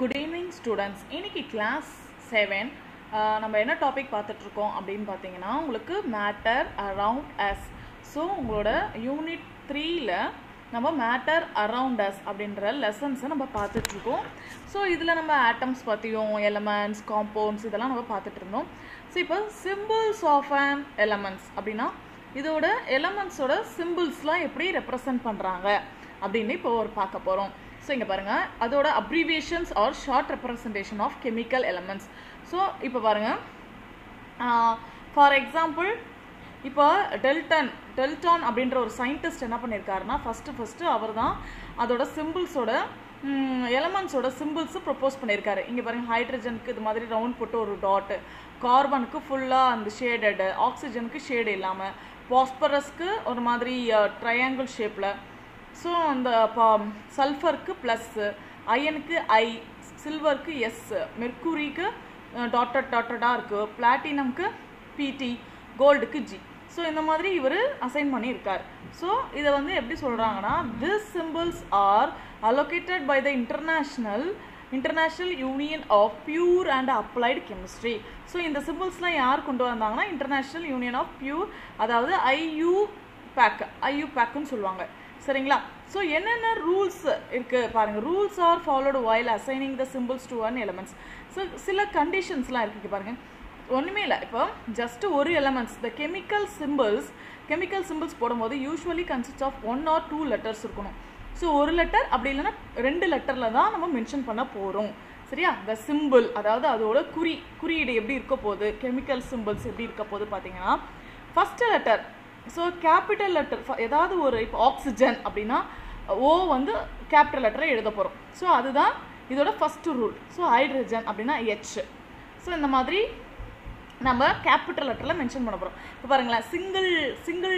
good evening students இன்னைக்கு class seven நம்ம என்ன டாபிக் பார்த்துட்ருக்கோம் அப்படின்னு பார்த்தீங்கன்னா உங்களுக்கு மேட்டர் அரவுண்ட் அஸ் ஸோ உங்களோட யூனிட் த்ரீல நம்ம மேட்டர் அரவுண்ட் அஸ் அப்படின்ற லெசன்ஸை நம்ம பார்த்துட்ருக்கோம் ஸோ இதில் நம்ம ஆட்டம்ஸ் பற்றியும் எலமெண்ட்ஸ் காம்பவுண்ட்ஸ் இதெல்லாம் நம்ம பார்த்துட்டு இருந்தோம் ஸோ இப்போ சிம்பிள்ஸ் ஆஃப் அன் எலமெண்ட்ஸ் அப்படின்னா இதோட எலமெண்ட்ஸோட சிம்பிள்ஸ்லாம் எப்படி ரெப்ரசன்ட் பண்ணுறாங்க அப்படின்னு இப்போ ஒரு பார்க்க போகிறோம் ஸோ இங்கே பாருங்கள் அதோட abbreviations are short representation of chemical elements so இப்போ பாருங்கள் ஃபார் எக்ஸாம்பிள் இப்போ டெல்டன் டெல்டான் அப்படின்ற ஒரு சயின்டிஸ்ட் என்ன பண்ணியிருக்காருன்னா ஃபஸ்ட்டு ஃபஸ்ட்டு அவர் தான் அதோட சிம்பிள்ஸோட எலமெண்ட்ஸோட சிம்பிள்ஸு ப்ரொப்போஸ் பண்ணியிருக்காரு இங்கே பாருங்கள் ஹைட்ரஜனுக்கு இது மாதிரி ரவுண்ட் போட்டு ஒரு டாட்டு கார்பனுக்கு ஃபுல்லாக அந்த ஷேடடு ஆக்சிஜனுக்கு ஷேடு இல்லாமல் பாஸ்பரஸ்க்கு ஒரு மாதிரி ட்ரையாங்கிள் ஷேப்பில் ஸோ அந்த சல்ஃபருக்கு ப்ளஸ்ஸு அயனுக்கு ஐ சில்வருக்கு எஸ் மெர்க்குரிக்கு டாட்டட் டாட்டடாக இருக்குது பிளாட்டினம்க்கு பிடி கோல்டுக்கு ஜி ஸோ இந்த மாதிரி இவர் அசைன் பண்ணியிருக்கார் ஸோ இதை வந்து எப்படி சொல்கிறாங்கன்னா this symbols are allocated by the international international union of pure and applied chemistry so இந்த சிம்பிள்ஸ்லாம் யார் கொண்டு வந்தாங்கன்னா இன்டர்நேஷ்னல் யூனியன் ஆஃப் பியூர் அதாவது ஐயூ பேக் ஐயூ பேக்குன்னு சொல்லுவாங்க சரிங்களா ஸோ என்னென்ன ரூல்ஸ் இருக்குது பாருங்கள் rules are followed while assigning the symbols to one elements so சில கண்டிஷன்ஸ்லாம் இருக்குது பாருங்கள் ஒன்றுமே இல்லை இப்போ ஜஸ்ட் ஒரு elements the chemical symbols chemical symbols போடும்போது usually consist of one or two letters இருக்கணும் ஸோ ஒரு லெட்டர் அப்படி இல்லைன்னா ரெண்டு லெட்டரில் தான் நம்ம மென்ஷன் பண்ண போகிறோம் சரியா த சிம்பிள் அதாவது அதோட குறி குறியீடு எப்படி இருக்க போகுது கெமிக்கல் சிம்பிள்ஸ் எப்படி இருக்க போகுது பார்த்தீங்கன்னா first letter so capital letter ஏதாவது ஒரு இப்போ ஆக்சிஜன் அப்படின்னா ஓ வந்து கேபிட்டல் லெட்டரை எழுத போகிறோம் ஸோ அதுதான் இதோட ஃபஸ்ட்டு ரூல் ஸோ ஹைட்ரஜன் அப்படின்னா ஹெச் ஸோ இந்த மாதிரி நம்ம கேபிட்டல் லெட்டரில் மென்ஷன் பண்ண போகிறோம் இப்போ பாருங்களேன் சிங்கிள் சிங்கிள்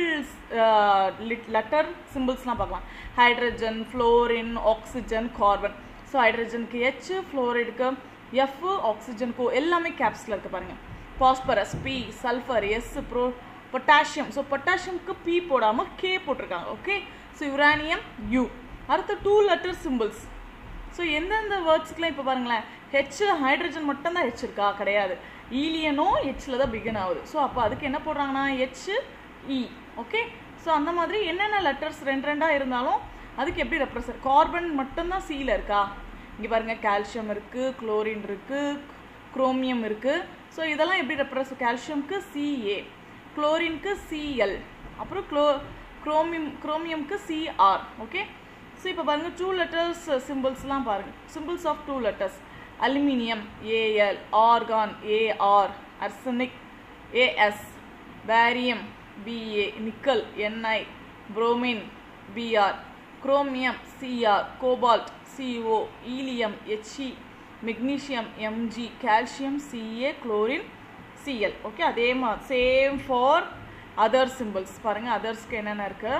லெட்டர் சிம்பிள்ஸ்லாம் பார்க்கலாம் hydrogen fluorine oxygen carbon so ஹைட்ரஜனுக்கு ஹெச் ஃப்ளோரைடுக்கு எஃப் ஆக்சிஜனுக்கு எல்லாமே கேப்ஸில் இருக்குது பாருங்கள் பாஸ்பரஸ் பி சல்ஃபர் எஸ் ப்ரோ பொட்டாசியம் ஸோ பொட்டாசியம்க்கு பி போடாமல் கே போட்டிருக்காங்க ஓகே ஸோ யுரானியம் யூ அடுத்து டூ லெட்டர் சிம்பிள்ஸ் ஸோ எந்தெந்த வேர்ட்ஸ்க்குலாம் இப்போ பாருங்களேன் ஹெச் ஹைட்ரஜன் மட்டும்தான் ஹெச் இருக்கா கிடையாது ஈலியனும் ஹெச்சில் தான் பிகின் ஆகுது ஸோ அப்போ அதுக்கு என்ன போடுறாங்கன்னா ஹெச் இ ஓகே ஸோ அந்த மாதிரி என்னென்ன லெட்டர்ஸ் ரெண்டு ரெண்டாக இருந்தாலும் அதுக்கு எப்படி ரெப்ரசன்ட் கார்பன் மட்டும்தான் சியில் இருக்கா இங்கே பாருங்கள் கால்சியம் இருக்குது குளோரின் இருக்குது குரோமியம் இருக்குது ஸோ இதெல்லாம் எப்படி ரெப்ரஸ் கால்சியம்க்கு சிஏ குளோரின்க்கு சிஎல் அப்புறம் குளோ குரோமியம் குரோமியம்க்கு சிஆர் ஓகே ஸோ இப்போ பாருங்கள் டூ லெட்டர்ஸ் சிம்பிள்ஸ்லாம் பாருங்கள் symbols of two letters aluminium AL argon AR arsenic AS barium BA nickel NI bromine BR chromium CR cobalt CO helium HE magnesium MG calcium CA chlorine CL okay அதே மாதிரி same for other symbols பாருங்கள் அதர்ஸ்க்கு என்னென்ன இருக்குது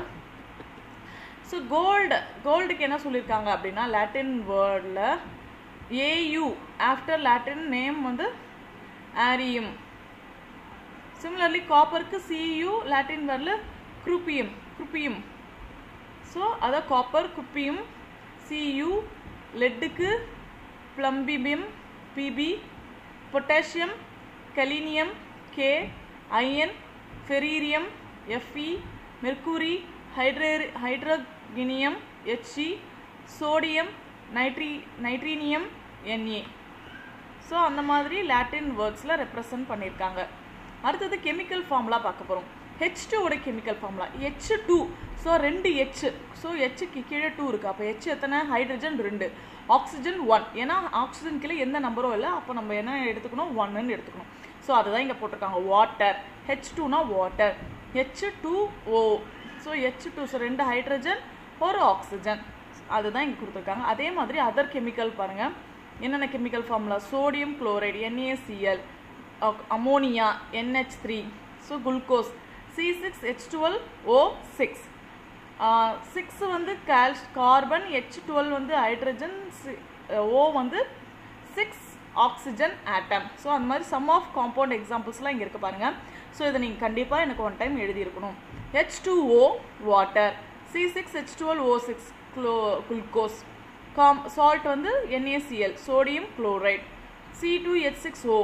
so gold கோல்டுக்கு என்ன சொல்லியிருக்காங்க அப்படின்னா Latin வேர்டில் AU after Latin name வந்து ஆரியம் சிமிலர்லி காப்பருக்கு சியு லாட்டின் வேர்டில் குரூப்பியம் குரூப்பியம் ஸோ அதான் காப்பர் குப்பியம் சியு லெட்டுக்கு plumbum PB potassium kalium K iron ferrum FE mercury ஹைட்ரே ஹைட்ரோகினியம் ஹெச்இ சோடியம் நைட்ரி நைட்ரீனியம் என்ஏ ஸோ அந்த மாதிரி லாட்டின் வேர்ட்ஸில் ரெப்ரசன்ட் பண்ணியிருக்காங்க அடுத்தது கெமிக்கல் ஃபார்முலா பார்க்க போகிறோம் ஹெச் டூவோட chemical formula H two so ரெண்டு ஹெச் ஸோ ஹெச்சுக்கு கீழே டூ இருக்குது அப்போ ஹெச் எத்தனை ஹைட்ரஜன் ரெண்டு ஆக்சிஜன் ஒன் ஏன்னா ஆக்சிஜன் கீழே எந்த நம்பரும் இல்லை அப்போ நம்ம என்ன எடுத்துக்கணும் ஒன்னுன்னு எடுத்துக்கணும் ஸோ அதுதான் இங்கே போட்டிருக்காங்க வாட்டர் ஹெச் டூனா water H two O so H two so ரெண்டு ஹைட்ரஜன் ஒரு ஆக்சிஜன் அதுதான் இங்கே கொடுத்துருக்காங்க அதே மாதிரி அதர் கெமிக்கல் பாருங்கள் என்னென்ன chemical formula sodium chloride NACL ammonia NH three so glucose C six H twelve O six six வந்து கால்ஸ் கார்பன் ஹெச் டுவெல் வந்து ஹைட்ரஜன் ஓ வந்து சிக்ஸ் ஆக்சிஜன் ஆட்டம் ஸோ அந்த மாதிரி சம் ஆஃப் காம்பவுண்ட் எக்ஸாம்பிள்ஸ்லாம் இங்கே இருக்குது பாருங்கள் ஸோ இதை நீங்கள் கண்டிப்பாக எனக்கு ஒன் டைம் எழுதியிருக்கணும் H two O water C six H twelve O six குளோ குளுக்கோஸ் காம் சால்ட் வந்து NaCl sodium chloride C two H six O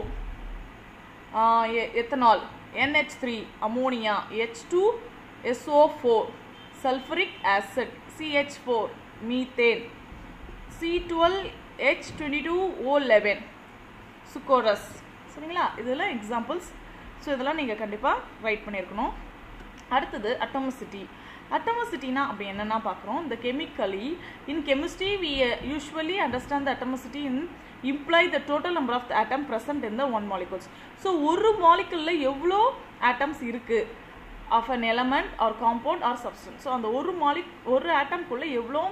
ethanol NH3 three ammonia H two S O four sulphuric acid C H four methane C twelve H twenty two O eleven sucrose சரிங்களா இதெல்லாம் examples so இதெல்லாம் நீங்கள் கண்டிப்பாக right பண்ணியிருக்கணும் அடுத்தது அட்டமசிட்டி அட்டமசிட்டினா அப்படி என்னென்னா பார்க்குறோம் இந்த chemically in chemistry we usually understand the atomicity in imply the total number of the atom present in the one molecules so ஒரு மாலிகுலில் எவ்வளோ ஆட்டம்ஸ் இருக்குது of an element or compound or substance so அந்த ஒரு மாலி ஒரு ஆட்டம்குள்ளே எவ்வளோ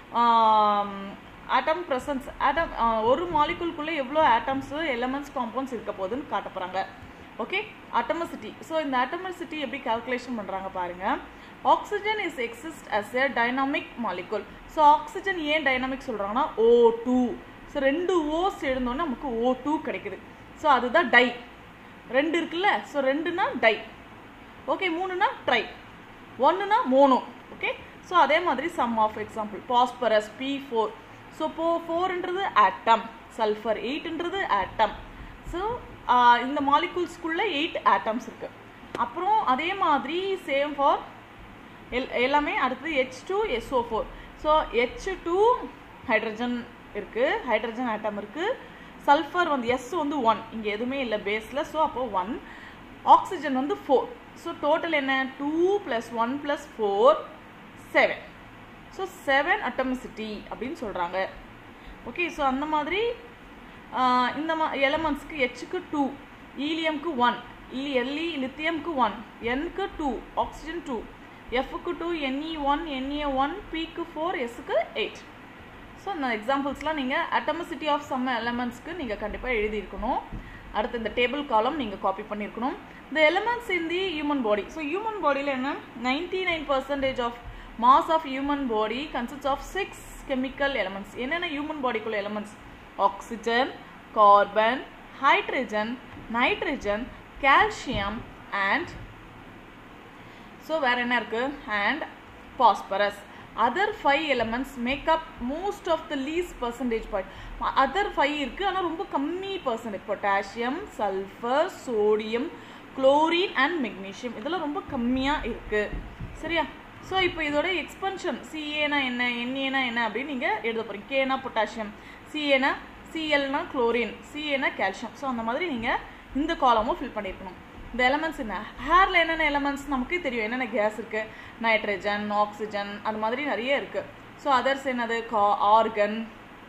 ஆட்டம் presence ஆட்டம் ஒரு மாலிகுல்குள்ளே எவ்வளோ ஆட்டம்ஸு எலமெண்ட்ஸ் காம்பவுண்ட்ஸ் இருக்க போகுதுன்னு காட்ட போகிறாங்க ஓகே அட்டமசிட்டி ஸோ இந்த அட்டமசிட்டி எப்படி கால்குலேஷன் பண்ணுறாங்க பாருங்கள் oxygen is exist as a dynamic molecule so oxygen ஏன் டைனாமிக் சொல்கிறாங்கன்னா ஓ டூ ஸோ ரெண்டு ஓஸ் எழுந்தோன்னே நமக்கு ஓ டூ கிடைக்குது ஸோ அதுதான் டை ரெண்டு இருக்குல்ல ஸோ ரெண்டுனா டை ஓகே மூணுனா ட்ரை ஒன்றுனா மோனோ ஓகே ஸோ அதே மாதிரி some of example phosphorus P four so போ ஃபோர்ன்றது ஆட்டம் சல்ஃபர் எயிட்ன்றது ஆட்டம் ஸோ இந்த மாலிகூல்ஸ்குள்ளே எயிட் ஆட்டம்ஸ் இருக்குது அப்புறம் அதே மாதிரி சேம் ஃபார் எல் எல்லாமே அடுத்தது H two S O four so H two hydrogen இருக்குது ஹைட்ரஜன் ஆட்டம் இருக்குது சல்ஃபர் வந்து எஸ் வந்து ஒன் இங்கே எதுவுமே இல்லை பேஸில் ஸோ அப்போ ஒன் ஆக்சிஜன் வந்து ஃபோர் ஸோ டோட்டல் என்ன two plus one plus four seven so seven atomicity அப்படின்னு சொல்கிறாங்க ஓகே ஸோ அந்த மாதிரி இந்த மா எலமெண்ட்ஸ்க்கு ஹெச்சுக்கு டூ ஈலியம்க்கு ஒன் இ எல்இ லித்தியம்க்கு ஒன் என்க்கு டூ ஆக்சிஜன் டூ எஃப்க்கு two N E one N A one பிக்கு ஃபோர் எஸ்க்கு எயிட் ஸோ இந்த எக்ஸாம்பிள்ஸ்லாம் நீங்கள் அட்டமிசிட்டி ஆஃப் சம் எலமெண்ட்ஸ்க்கு நீங்கள் கண்டிப்பாக எழுதியிருக்கணும் அடுத்து இந்த டேபிள் காலம் நீங்கள் காப்பி பண்ணியிருக்கணும் இந்த elements in the human body so human பாடியில் என்ன ninety nine percentage of mass of human body consist of six chemical elements என்னென்ன ஹியூமன் பாடிக்குள்ள elements oxygen carbon hydrogen nitrogen calcium and so வேறு என்ன இருக்குது and phosphorus other five elements make up most of the least percentage point other five இருக்குது ஆனால் ரொம்ப கம்மி percentage potassium sulphur sodium chlorine and magnesium இதெல்லாம் ரொம்ப கம்மியாக இருக்குது சரியா ஸோ இப்போ இதோட எக்ஸ்பென்ஷன் சிஏனா என்ன என்ஏனா என்ன அப்படின்னு நீங்கள் எழுத போகிறீங்க கேனா பொட்டாசியம் சிஏனா சிஎல்னா குளோரின் சிஏனா கால்சியம் ஸோ அந்த மாதிரி நீங்கள் இந்த காலமும் ஃபில் பண்ணியிருக்கணும் இந்த எலமெண்ட்ஸ் என்ன ஹேரில் என்னென்ன எலமெண்ட்ஸ் நமக்கு தெரியும் என்னென்ன கேஸ் இருக்குது நைட்ரஜன் ஆக்சிஜன் அது மாதிரி நிறைய இருக்குது ஸோ அதர்ஸ் என்னது கா argon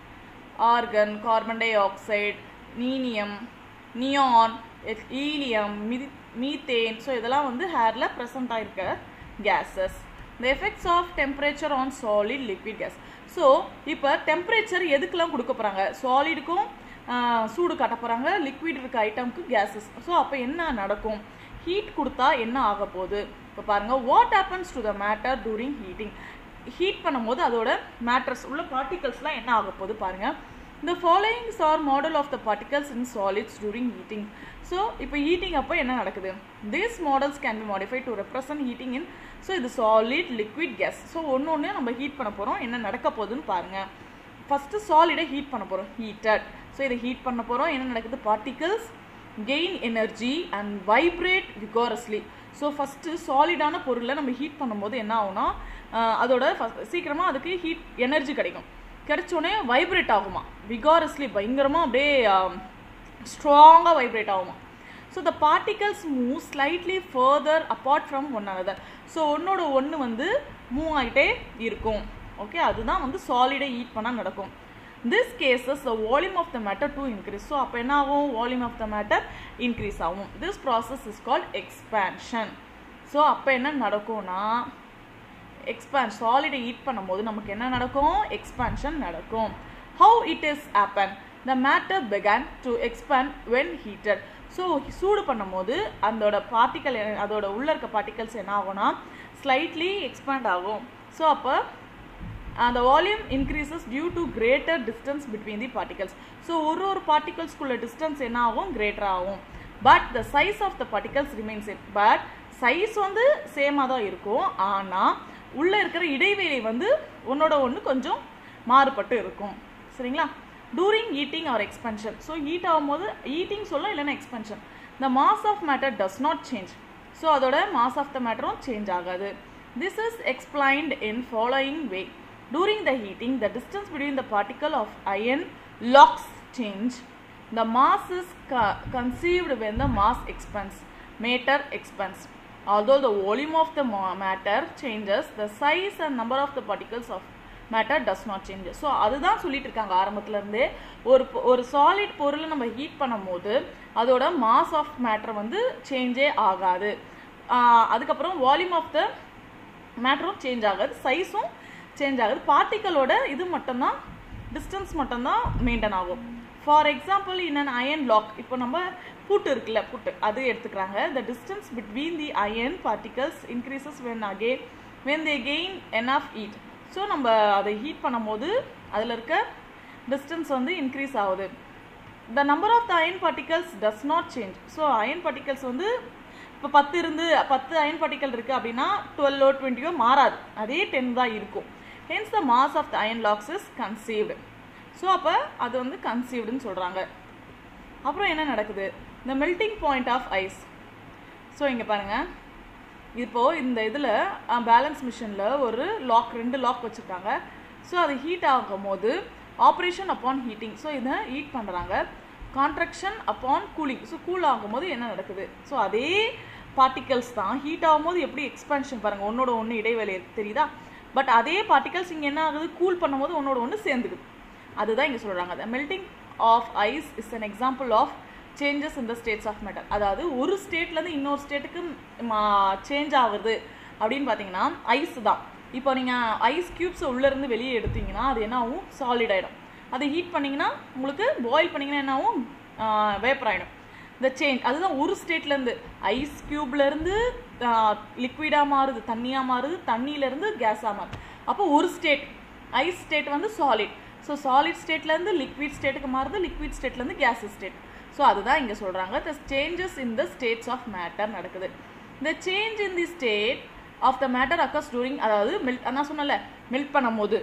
argon carbon dioxide நீனியம் நியான் ஈலியம் மிதி மீத்தேன் ஸோ இதெல்லாம் வந்து ஹேரில் ப்ரெசண்ட் ஆகிருக்க gases the effects of temperature on solid liquid gas so இப்போ டெம்பரேச்சர் எதுக்கெல்லாம் கொடுக்க போகிறாங்க சாலிடுக்கும் சூடு காட்ட போகிறாங்க லிக்விட் இருக்க ஐட்டம்க்கு கேஸஸ் ஸோ அப்போ என்ன நடக்கும் ஹீட் கொடுத்தா என்ன ஆக போகுது இப்போ பாருங்கள் what happens to the matter during heating heat பண்ணும்போது அதோட மேட்டர்ஸ் உள்ள பார்ட்டிகல்ஸ்லாம் என்ன ஆக போகுது பாருங்கள் இந்த followings are model of the particles in solids during heating so இப்போ ஹீட்டிங் அப்போ என்ன நடக்குது this models can be modify to represent heating in so இது சாலிட் லிக்விட் கேஸ் ஸோ ஒன்று ஒன்று நம்ம ஹீட் பண்ண போகிறோம் என்ன நடக்க போகுதுன்னு பாருங்கள் ஃபஸ்ட்டு சாலிடை ஹீட் பண்ண போகிறோம் ஹீட்டட் ஸோ இதை ஹீட் பண்ண போகிறோம் என்ன நடக்குது particles gain energy and vibrate vigorously so first சாலிடான பொருளை நம்ம ஹீட் பண்ணும்போது என்ன ஆகும்னா அதோட ஃபஸ்ட் சீக்கிரமாக அதுக்கு ஹீட் எனர்ஜி கிடைக்கும் கிடைச்சோடனே வைப்ரேட் ஆகுமா விகாரஸ்லி பயங்கரமாக அப்படியே ஸ்ட்ராங்காக வைப்ரேட் ஆகுமா so the particles move slightly further apart from one another so ஒன்னோட ஒன்று வந்து மூவ் ஆகிட்டே இருக்கும் ஓகே அதுதான் வந்து சாலிடை ஹீட் பண்ணால் நடக்கும் this causes the volume of the matter to increase so அப்போ என்ன ஆகும் volume of the matter increase ஆகும் this process is called expansion so அப்போ என்ன நடக்கும்னா எக்ஸ்பேன் சாலிடை ஹீட் பண்ணும்போது நமக்கு என்ன நடக்கும் எக்ஸ்பேன்ஷன் நடக்கும் how it is happen the matter began to expand when heated so சூடு பண்ணும்போது அதோட பார்ட்டிக்கல் அதோட உள்ளே இருக்க பார்ட்டிகல்ஸ் என்ன ஆகும்னா ஸ்லைட்லி எக்ஸ்பேண்ட் ஆகும் ஸோ அப்போ அந்த volume increases due to greater distance between the particles so ஒரு ஒரு பார்ட்டிகல்ஸ்குள்ள டிஸ்டன்ஸ் என்ன ஆகும் கிரேட்டர் ஆகும் but the size of the particles remains same but size வந்து சேமாக தான் இருக்கும் ஆனால் உள்ளே இருக்கிற இடைவெளி வந்து ஒன்னோட ஒன்று கொஞ்சம் மாறுபட்டு இருக்கும் சரிங்களா during heating or expansion so heat ஆகும்போது ஈட்டிங் சொல்ல இல்லைன்னா expansion the mass of matter does not change so அதோட மாஸ் ஆஃப் த மேட்டரும் சேஞ்ச் ஆகாது this is explained in following way during the heating the distance between the particle of iron locks change the mass is co- conceived when the mass expands matter expands although the volume of the ma- matter changes the size and number of the particles of matter does not change so அதுதான் சொல்லிட்டு இருக்காங்க ஆரம்பத்துல இருந்தே ஒரு பொ- ஒரு solid பொருளை நம்ம ஹீட் பண்ணும்போது அதோட மாஸ் ஆஃப் மேட்டர் வந்து சேஞ்சே ஆகாது ஆஹ் அதுக்கப்புறம் வால்யூம் ஆஃப் த மேட்டரும் சேஞ்ச் ஆகாது சைஸும் சேஞ்ச் ஆகுது பார்ட்டிக்கலோட இது மட்டும்தான் டிஸ்டன்ஸ் மட்டும்தான் மெயின்டைன் ஆகும் for example in an iron lock இப்போ நம்ம புட்டு இருக்குல்ல புட்டு அது எடுத்துக்கிறாங்க the distance between the iron particles increases when again when they gain an of heat so நம்ம அதை ஹீட் பண்ணும்போது அதில் இருக்க டிஸ்டன்ஸ் வந்து இன்க்ரீஸ் ஆகுது the number of the iron particles does not change so iron particles வந்து இப்போ பத்து இருந்து பத்து அயன் பார்ட்டிகல் இருக்குது அப்படின்னா டுவெல்லோ டுவெண்ட்டியோ மாறாது அதே டென் தான் இருக்கும் hence the mass of the iron locks is conceived so அப்போ அது வந்து கன்சீவ்டுன்னு சொல்கிறாங்க அப்புறம் என்ன நடக்குது இந்த melting point of ice so இங்கே பாருங்கள் இப்போது இந்த இதில் பேலன்ஸ் மிஷினில் ஒரு லாக் ரெண்டு லாக் வச்சுருக்காங்க ஸோ அது ஹீட் ஆகும் போது ஆப்ரேஷன் அப்பான் ஹீட்டிங் ஸோ இதை ஹீட் பண்ணுறாங்க contraction upon cooling so cool ஆகும்போது என்ன நடக்குது ஸோ அதே பார்ட்டிகல்ஸ் தான் ஹீட் ஆகும்போது எப்படி எக்ஸ்பென்ஷன் பாருங்கள் ஒன்னோட ஒன்று இடைவெளி இருக்கு, தெரியுதா பட் அதே பார்ட்டிகல்ஸ் இங்கே என்ன ஆகுது கூல் பண்ணும்போது ஒன்னோட ஒன்று சேர்ந்துக்குது அதுதான் இங்கே சொல்கிறாங்க the melting of ice is an example of changes in the states of matter அதாவது ஒரு ஸ்டேட்லேருந்து இன்னொரு ஸ்டேட்டுக்கு சேஞ்ச் ஆகுது அப்படின்னு பார்த்தீங்கன்னா ஐஸ் தான் இப்போ நீங்கள் ஐஸ் க்யூப்ஸை உள்ளேருந்து வெளியே எடுத்தீங்கன்னா அது என்ன ஆகும் சாலிட் ஆகிடும் அதை ஹீட் பண்ணிங்கன்னா உங்களுக்கு பாயில் பண்ணிங்கன்னா என்ன ஆகும் வேப்பர் ஆகிடும் இந்த சேஞ்ச் அதுதான் ஒரு ஸ்டேட்லேருந்து ஐஸ் க்யூப்லேருந்து லிக்விடாக மாறுது தண்ணியாக மாறுது தண்ணியிலேருந்து கேஸாக மாறுது அப்போ ஒரு ஸ்டேட் ஐஸ் ஸ்டேட் வந்து சாலிட் ஸோ சாலிட் ஸ்டேட்லேருந்து லிக்விட் ஸ்டேட்டுக்கு மாறுது லிக்விட் ஸ்டேட்லேருந்து கேஸ் ஸ்டேட் ஸோ அதுதான் இங்கே சொல்கிறாங்க the changes in the states of matter நடக்குது இந்த change in the state of the matter occurs during அதாவது மெல்ட் நான் சொன்னல மெல்ட் பண்ணும்போது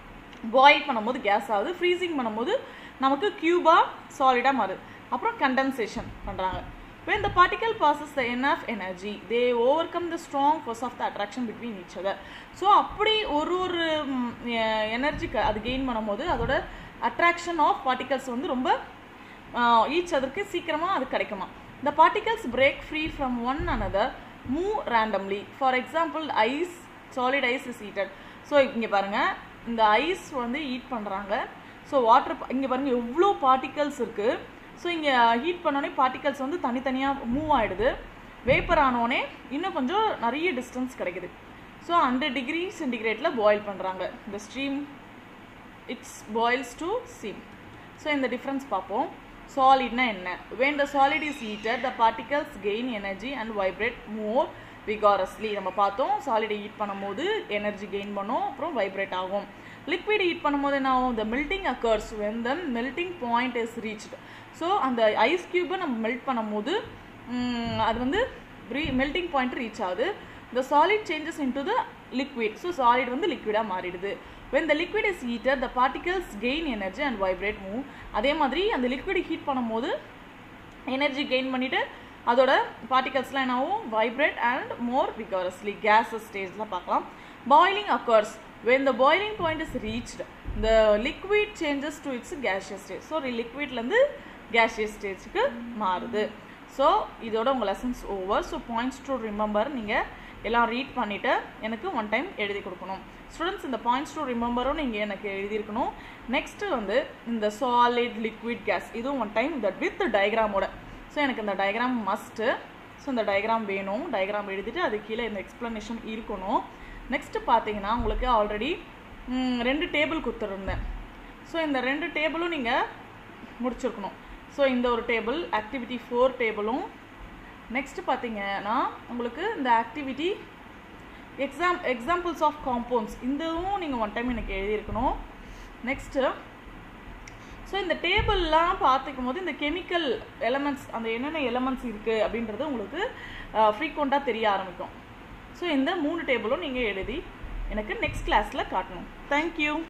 பாயில் பண்ணும்போது கேஸ் ஆகுது ஃப்ரீசிங் பண்ணும்போது நமக்கு கியூபாக சாலிடாக மாறுது அப்புறம் கண்டென்சேஷன் பண்ணுறாங்க when the particle passes the enough energy they overcome the strong force of the attraction between each other so அப்படி ஒரு ஒரு எனர்ஜிக்கு அது கெயின் பண்ணும்போது அதோட அட்ராக்ஷன் ஆஃப் பார்ட்டிகல்ஸ் வந்து ரொம்ப ஈச் அதற்கு சீக்கிரமாக அது கிடைக்குமா the particles break free from one another move randomly for example ice solid ice is heated so இங்கே பாருங்கள் இந்த ஐஸ் வந்து ஹீட் பண்ணுறாங்க ஸோ வாட்டர் இங்கே பாருங்கள் எவ்வளோ பார்ட்டிகல்ஸ் இருக்குது ஸோ இங்கே ஹீட் பண்ணோடனே பார்ட்டிகல்ஸ் வந்து தனித்தனியாக மூவ் ஆகிடுது வேப்பர் ஆனோடனே இன்னும் கொஞ்சம் நிறைய டிஸ்டன்ஸ் கிடைக்குது ஸோ ஹண்ட்ரட் டிகிரி சென்டிகிரேட்டில் பாயில் பண்ணுறாங்க இந்த stream its boils to seem so இந்த டிஃப்ரென்ஸ் பார்ப்போம் சாலிட்னா என்ன when the solid is heated the particles gain energy and vibrate more vigorously நம்ம பார்த்தோம் சாலிடை ஹீட் பண்ணும்போது எனர்ஜி கெயின் பண்ணும் அப்புறம் வைப்ரேட் ஆகும் லிக்விட் ஹீட் பண்ணும்போது என்ன ஆகும் the melting occurs when the melting point is reached so அந்த ஐஸ் கியூபை நம்ம மெல்ட் பண்ணும்போது ம், அது வந்து மெல்டிங் பாயிண்ட் ரீச் ஆகுது the solid changes into the liquid so solid வந்து லிக்விடாக மாறிடுது when the liquid is heated the particles gain energy and vibrate move அதே மாதிரி அந்த லிக்விட் ஹீட் பண்ணும்போது எனர்ஜி கெயின் பண்ணிட்டு அதோட பார்ட்டிகல்ஸ்லாம் என்ன ஆகும் vibrate and more vigorously gases ஸ்டேஜில் பார்க்கலாம் boiling occurs when the boiling point is reached the liquid changes to its gaseous state so லிக்விட்லேருந்து gaseous ஸ்டேஜுக்கு மாறுது ஸோ இதோட உங்கள் lessons over so points to remember நீங்கள் எல்லாம் ரீட் பண்ணிவிட்டு எனக்கு ஒன் டைம் எழுதி கொடுக்கணும் ஸ்டூடெண்ட்ஸ் இந்த பாயிண்ட்ஸ் டு ரிமெம்பரும் நீங்கள் எனக்கு எழுதியிருக்கணும் நெக்ஸ்ட்டு வந்து இந்த சாலிட் லிக்விட் கேஸ் இதுவும் ஒன் டைம் தட் வித் டயக்ராமோட ஸோ எனக்கு இந்த டயக்ராம் மஸ்ட்டு ஸோ இந்த டயக்ராம் வேணும் டயக்ராம் எழுதிட்டு அது கீழே இந்த எக்ஸ்ப்ளனேஷன் இருக்கணும் நெக்ஸ்ட்டு பார்த்தீங்கன்னா உங்களுக்கு ஆல்ரெடி ரெண்டு டேபிள் கொடுத்துருந்தேன் ஸோ இந்த ரெண்டு டேபிளும் நீங்கள் முடிச்சிருக்கணும் ஸோ இந்த ஒரு டேபிள் ஆக்டிவிட்டி ஃபோர் டேபிளும் நெக்ஸ்ட்டு பார்த்தீங்கன்னா உங்களுக்கு இந்த activity exam examples of compounds இதுவும் நீங்கள் ஒன் டைம் எனக்கு எழுதியிருக்கணும் நெக்ஸ்ட்டு ஸோ இந்த டேபிள்லாம் பார்த்துக்கும் போது இந்த கெமிக்கல் எலமெண்ட்ஸ் அந்த என்னென்ன எலமெண்ட்ஸ் இருக்குது அப்படின்றது உங்களுக்கு ஃப்ரீக்வெண்ட்டாக தெரிய ஆரம்பிக்கும் ஸோ இந்த மூணு டேபிளும் நீங்கள் எழுதி எனக்கு நெக்ஸ்ட் கிளாஸில் காட்டணும் தேங்க்யூ